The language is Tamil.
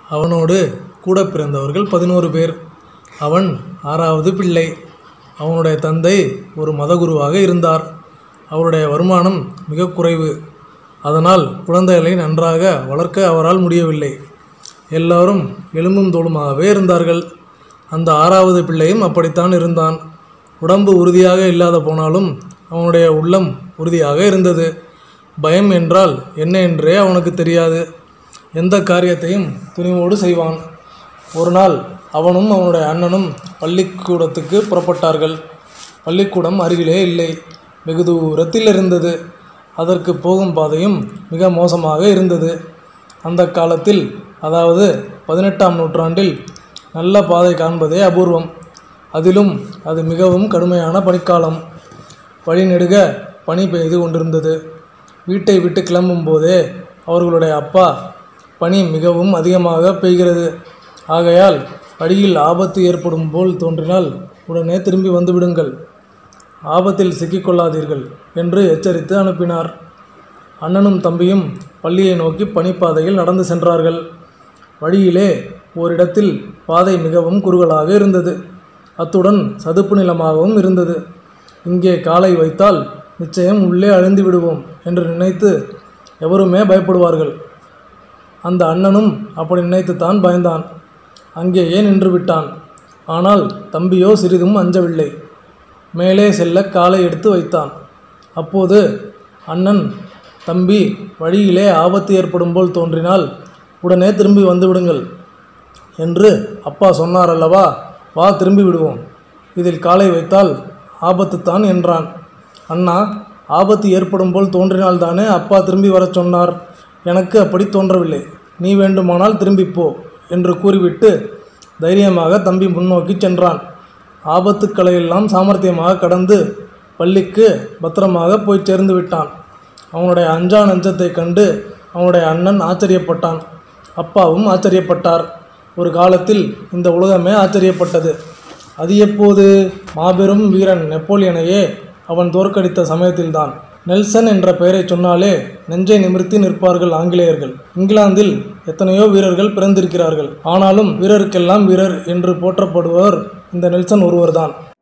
அவனோடு கூட பிறந்தவர்கள் பதினோரு பேர் அவன் ஆறாவது பிள்ளை அவனுடைய தந்தை ஒரு மதகுருவாக இருந்தார் அவருடைய வருமானம் மிக குறைவு அதனால் குழந்தைகளை நன்றாக வளர்க்க அவரால் முடியவில்லை எல்லாரும் எலும்பும் தோலுமாகவே இருந்தார்கள் அந்த ஆறாவது பிள்ளையும் அப்படித்தான் இருந்தான் உடம்பு உறுதியாக இல்லாத போனாலும் அவனுடைய உள்ளம் உறுதியாக இருந்தது பயம் என்றால் என்ன என்றே அவனுக்கு தெரியாது எந்த காரியத்தையும் துணிவோடு செய்வான் ஒரு நாள் அவனும் அவனுடைய அண்ணனும் பள்ளிக்கூடத்துக்கு புறப்பட்டார்கள் பள்ளிக்கூடம் அருகிலே இல்லை வெகு தூரத்தில் இருந்தது அதற்கு போகும் பாதையும் மிக மோசமாக இருந்தது அந்த காலத்தில் அதாவது பதினெட்டாம் நூற்றாண்டில் நல்ல பாதை காண்பதே அபூர்வம் அதிலும் அது மிகவும் கடுமையான பனிக்காலம் வழிநெடுக பனி பெய்து கொண்டிருந்தது வீட்டை விட்டு கிளம்பும் போதே அவர்களுடைய அப்பா பனி மிகவும் அதிகமாக பெய்கிறது ஆகையால் வழியில் ஆபத்து ஏற்படும் போல் தோன்றினால் உடனே திரும்பி வந்துவிடுங்கள் ஆபத்தில் சிக்கிக்கொள்ளாதீர்கள் என்று எச்சரித்து அனுப்பினார் அண்ணனும் தம்பியும் பள்ளியை நோக்கி பனிப்பாதையில் நடந்து சென்றார்கள் வழியிலே ஓரிடத்தில் பாதை மிகவும் குறுகலாக இருந்தது அத்துடன் சதுப்பு நிலமாகவும் இருந்தது இங்கே காலை வைத்தால் நிச்சயம் உள்ளே அழிந்து விடுவோம் என்று நினைத்து எவருமே பயப்படுவார்கள் அந்த அண்ணனும் அப்படி நினைத்துத்தான் பயந்தான் அங்கேயே நின்று விட்டான் ஆனால் தம்பியோ சிறிதும் அஞ்சவில்லை மேலே செல்ல காலை எடுத்து வைத்தான் அப்போது அண்ணன் தம்பி வழியிலே ஆபத்து ஏற்படும் போல் தோன்றினால் உடனே திரும்பி வந்து விடுங்கள் என்று அப்பா சொன்னார் அல்லவா வா திரும்பி விடுவோம் இதில் காலை வைத்தால் ஆபத்துத்தான் என்றான் அண்ணா ஆபத்து ஏற்படும் போல் தோன்றினால்தானே அப்பா திரும்பி வரச் சொன்னார் எனக்கு அப்படி தோன்றவில்லை நீ வேண்டுமானால் திரும்பிப் போ என்று கூறிவிட்டு தைரியமாக தம்பி முன்னோக்கி சென்றான் ஆபத்துக்களையெல்லாம் சாமர்த்தியமாக கடந்து பள்ளிக்கு பத்திரமாக போய் சேர்ந்து விட்டான் அவனுடைய அஞ்சா நஞ்சத்தை கண்டு அவனுடைய அண்ணன் ஆச்சரியப்பட்டான் அப்பாவும் ஆச்சரியப்பட்டார் ஒரு காலத்தில் இந்த உலகமே ஆச்சரியப்பட்டது அது எப்போது மாபெரும் வீரன் நெப்போலியனையே அவன் தோற்கடித்த சமயத்தில்தான் நெல்சன் என்ற பெயரை சொன்னாலே நெஞ்சை நிமிர்த்தி நிற்பார்கள் ஆங்கிலேயர்கள் இங்கிலாந்தில் எத்தனையோ வீரர்கள் பிறந்திருக்கிறார்கள் ஆனாலும் வீரருக்கெல்லாம் வீரர் என்று போற்றப்படுபவர் இந்த நெல்சன் ஒருவர்தான்